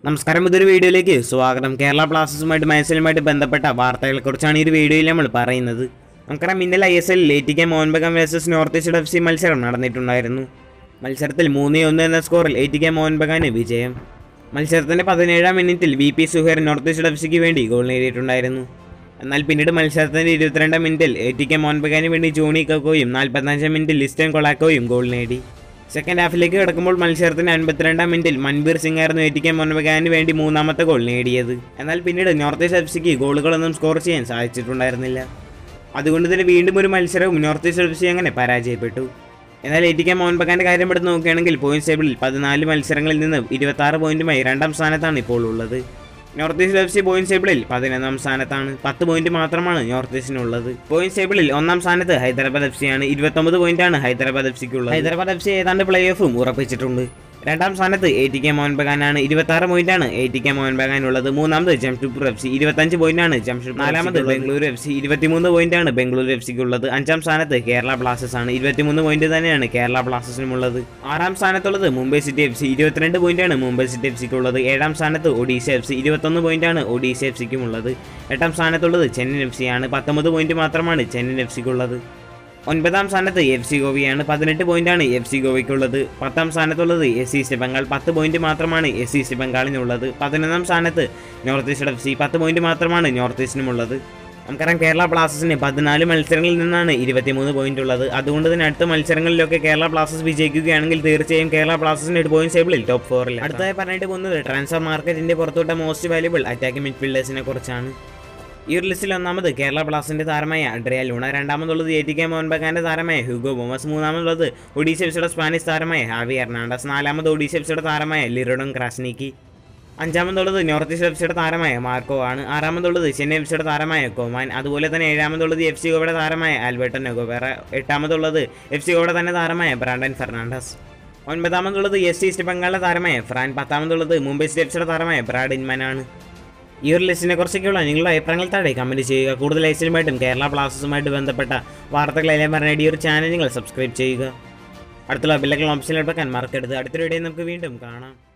നമസ്കാരം ഇതൊരു വീഡിയോയിലേക്ക് സ്വാഗതം കേരള ബ്ലാസ്റ്റേഴ്സുമായിട്ട് മത്സരവുമായിട്ട് ബന്ധപ്പെട്ട വാർത്തകളെക്കുറിച്ചാണ് ഈ ഒരു വീഡിയോയിൽ നമ്മൾ പറയുന്നത് നമുക്കറിയാം ഇന്നലെ ഐ എസ് എൽ ലേറ്റിക്കെ Mohan Bagan versus North East F C മത്സരം നടന്നിട്ടുണ്ടായിരുന്നു മത്സരത്തിൽ മൂന്ന് ഒന്ന് എന്ന സ്കോറിൽ ഏറ്റിക്കെ മോഹൻ ബഗാന് വിജയം മത്സരത്തിൻ്റെ പതിനേഴാം മിനിറ്റിൽ V P Suhair North East F സിക്ക് വേണ്ടി ഗോൾ നേടിയിട്ടുണ്ടായിരുന്നു എന്നാൽ പിന്നീട് മത്സരത്തിൻ്റെ ഇരുപത്തിരണ്ടാം മിനിറ്റിൽ എ മോഹൻ ബഗാന് വേണ്ടി ജോണി കക്കോയും നാൽപ്പത്തഞ്ചാം മിനിറ്റിൽ ലിസ്റ്റൻ കൊളാക്കോയും ഗോൾ നേടി സെക്കൻഡ് ഹാഫിലേക്ക് കിടക്കുമ്പോൾ മത്സരത്തിന് അൻപത്തിരണ്ടാം മിനിറ്റിൽ മൻബീർ സിംഗ് ആയിരുന്നു എ മോഹൻ ബഗാന് വേണ്ടി മൂന്നാമത്തെ ഗോൾ നേടിയത് എന്നാൽ പിന്നീട് നോർത്ത് ഈസ്റ്റ് എഫ് സിക്ക് ഗോളുകളൊന്നും സ്കോർ ചെയ്യാൻ സാധിച്ചിട്ടുണ്ടായിരുന്നില്ല അതുകൊണ്ട് തന്നെ വീണ്ടും ഒരു മത്സരവും നോർത്ത് ഈസ്റ്റ് എഫ് സി അങ്ങനെ പരാജയപ്പെട്ടു എന്നാൽ എ ടി കെ മോഹൻ ബഗാന്റെ കാര്യം എടുത്ത് നോക്കുകയാണെങ്കിൽ പോയിന്റ്സ് ടേബിളിൽ പതിനാല് മത്സരങ്ങളിൽ നിന്ന് ഇരുപത്തി പോയിന്റുമായി രണ്ടാം സ്ഥാനത്താണ് ഇപ്പോൾ ഉള്ളത് North East F C points ടേബിളിൽ പതിനൊന്നാം സ്ഥാനത്താണ് പത്ത് പോയിന്റ് മാത്രമാണ് നോർത്ത് ഈസ്റ്റിനുള്ളത് പോയിന്റ്സ് ടേബിളിൽ ഒന്നാം സ്ഥാനത്ത് ഹൈദരാബാദ് എഫ് സി ആണ് ഇരുപത്തൊമ്പത് പോയിന്റാണ് ഹൈദരാബാദ് എഫ് സിക്ക് ഉള്ളത് ഹൈദരാബാദ് എഫ് സി ഏതാണ്ട് പ്ലേ ഓഫും ഉറപ്പിച്ചിട്ടുണ്ട് രണ്ടാം സ്ഥാനത്ത് എ ടി കെ മോഹൻ ബഗാനാണ് ഇരുപത്തി ആറ് പോയിന്റാണ് A T K Mohan Bagan ഉള്ളത് മൂന്നാമത് ജംഷഡ്പൂർ എഫ് സി ഇരുപത്തഞ്ച് പോയിന്റാണ് ജംഷഡ്പൂർ നാലാമത് ബംഗളൂരു എഫ് സി ഇരുപത്തിമൂന്ന് പോയിന്റാണ് ബംഗളൂരു എഫ് സിക്ക് ഉള്ളത് അഞ്ചാം സ്ഥാനത്ത് കേരള ബ്ലാസ്റ്റേഴ്സ് ആണ് ഇരുപത്തിമൂന്ന് പോയിന്റ് തന്നെയാണ് കേരള ബ്ലാസ്റ്റേഴ്സിനും ഉള്ളത് ആറാം സ്ഥാനത്തുള്ളത് മുംബൈ സിറ്റി എഫ് സി ഇരുപത്തിരണ്ട് പോയിന്റാണ് മുംബൈ സിറ്റി എഫ് സിക്ക് ഉള്ളത് ഏഴാം സ്ഥാനത്ത് ഒഡീഷ എഫ് സി ഇരുപത്തൊന്ന് പോയിന്റാണ് ഒഡീഷ എഫ് സിക്കും ഉള്ളത് എട്ടാം സ്ഥാനത്തുള്ളത് ചെന്നൈയിൻ എഫ് സി ആണ് പത്തൊമ്പത് പോയിന്റ് മാത്രമാണ് ചെന്നൈയിൻ എഫ് സിക്ക് ഉള്ളത് ഒൻപതാം സ്ഥാനത്ത് എഫ് സി ഗോവയാണ് പതിനെട്ട് പോയിന്റാണ് എഫ് സി ഗോവയ്ക്കുള്ളത് പത്താം സ്ഥാനത്തുള്ളത് എസ് ഈസ്റ്റ് ബംഗാൾ പത്ത് പോയിന്റ് മാത്രമാണ് എസ് ഈസ്റ്റ് ബംഗാളിനുള്ളത് പതിനൊന്നാം സ്ഥാനത്ത് നോർത്ത് ഈസ്റ്റ് എഫ് സി പത്ത് പോയിന്റ് മാത്രമാണ് നോർത്ത് ഈസ്റ്റിനുമുള്ളത് നമുക്കറിയാം കേരള ബ്ലാസ്റ്റേഴ്സിന് പതിനാല് മത്സരങ്ങളിൽ നിന്നാണ് ഇരുപത്തിമൂന്ന് പോയിന്റ് ഉള്ളത് അതുകൊണ്ട് തന്നെ അടുത്ത മത്സരങ്ങളിലൊക്കെ കേരള ബ്ലാസ്റ്റേഴ്സ് വിജയിക്കുകയാണെങ്കിൽ തീർച്ചയായും കേരള ബ്ലാസ്റ്റേഴ്സിന്റെ പോയിന്റ് ടേബിളിൽ ടോപ്പ് ഫോറിൽ അടുത്തതായി പറഞ്ഞിട്ട് പോകുന്നത് ട്രാൻസ്ഫർ മാർക്കറ്റിന്റെ പുറത്തോട്ട മോസ്റ്റ് വാല്യുബിൾ അറ്റാക്കിംഗ് മിഡ്ഫീൽഡേഴ്സിനെ കുറിച്ചാണ് ഈ ഒരു ലിസ്റ്റിൽ ഒന്നാമത് കേരള ബ്ലാസ്റ്റിന്റെ താരമായ അഡ്രിയ ലൂണ രണ്ടാമതുള്ളത് എ ടി കെ മോഹൻ ബഗാന്റെ താരമായ ഹ്യൂഗോ ബോമസ് മൂന്നാമതുള്ളത് ഒഡീഷ എഫ്സിയുടെ സ്പാനിഷ് താരമായ ഹാവി എർണാണ്ടസ് നാലാമത് ഒഡീഷ എഫ്സിയുടെ താരമായ ലിറോഡൻ ക്രാസ്നിക്കി അഞ്ചാമതുള്ളത് നോർത്ത് ഈസ്റ്റ് എഫ്സിയുടെ താരമായ മാർക്കോ ആണ് ആറാമതുള്ളത് ചെന്നൈ എഫ്സിയുടെ താരമായ കോമാൻ അതുപോലെ തന്നെ ഏഴാമതുള്ളത് എഫ് സി ഗോവയുടെ താരമായ ആൽബർട്ടോ നെഗോവേറ എട്ടാമതുള്ളത് എഫ് സി ഗോവയുടെ തന്നെ താരമായ ബ്രാൻഡൻ ഫെർണാണ്ടസ് ഒൻപതാമതുള്ളത് എസ് ഈസ്റ്റ് ബംഗാളിലെ താരമായ ഫ്രാൻ പത്താമതുള്ളത് മുംബൈ സിറ്റി എഫ്സിയുടെ താരമായ ബ്രാഡ് ഇൻമാൻ ആണ് ഈ ഒരു ലിസ്റ്റിനെ കുറിച്ചൊക്കെയുള്ള നിങ്ങളുടെ അഭിപ്രായങ്ങൾ താഴെ കമൻറ്റ് ചെയ്യുക കൂടുതൽ ഐസിലുമായിട്ടും കേരള ബ്ലാസ്റ്റേഴ്സുമായിട്ട് ബന്ധപ്പെട്ട വാർത്തകളെല്ലാം പറഞ്ഞ ഈ ഒരു ചാനൽ നിങ്ങൾ സബ്സ്ക്രൈബ് ചെയ്യുക അടുത്തുള്ള ബില്ലകൾ ഓപ്ഷനിൽ വെക്കാൻ മറക്കരുത് അടുത്തൊരു വീഡിയോ നമുക്ക് വീണ്ടും കാണാം